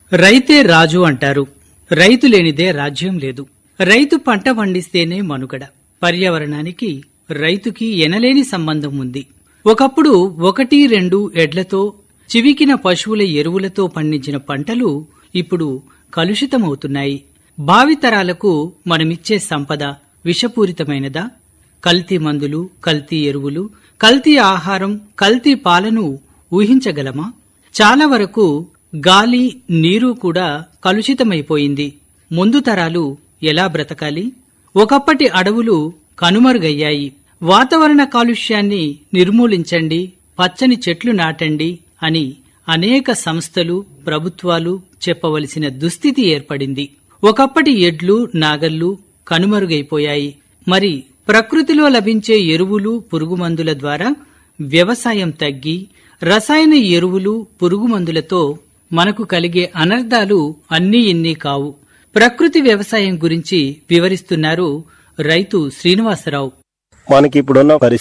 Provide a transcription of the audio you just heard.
రైతే రాజు అంటారు రైతు లేనిదే రాజ్యం లేదు రైతు పంట పండిస్తేనే మనుగడ పర్యావరణానికి రైతుకి ఎనలేని సంబంధం ఉంది ఒకప్పుడు ఒకటి రెండు ఎడ్లతో చివికిన పశువుల ఎరువులతో పండించిన పంటలు ఇప్పుడు కలుషితమవుతున్నాయి భావితరాలకు మనమిచ్చే సంపద విషపూరితమైనదా కల్తీ మందులు కల్తీ ఎరువులు కల్తీ ఆహారం కల్తీ పాలను ఊహించగలమా చాలా వరకు గాలి నీరు కూడా కలుషితమైపోయింది ముందు తరాలు ఎలా బ్రతకాలి ఒకప్పటి అడవులు కనుమరుగయ్యాయి వాతావరణ కాలుష్యాన్ని నిర్మూలించండి పచ్చని చెట్లు నాటండి అని అనేక సంస్థలు ప్రభుత్వాలు చెప్పవలసిన దుస్థితి ఏర్పడింది ఒకప్పటి ఎడ్లు నాగళ్లు కనుమరుగైపోయాయి మరి ప్రకృతిలో లభించే ఎరువులు పురుగుమందుల ద్వారా వ్యవసాయం తగ్గి రసాయన ఎరువులు పురుగుమందులతో మనకు కలిగే అనర్థాలు అన్నీ ఇన్ని కావు ప్రకృతి వ్యవసాయం గురించి వివరిస్తున్నారు రైతు శ్రీనివాసరావు మనకి ఇప్పుడున్న పరిస్థితి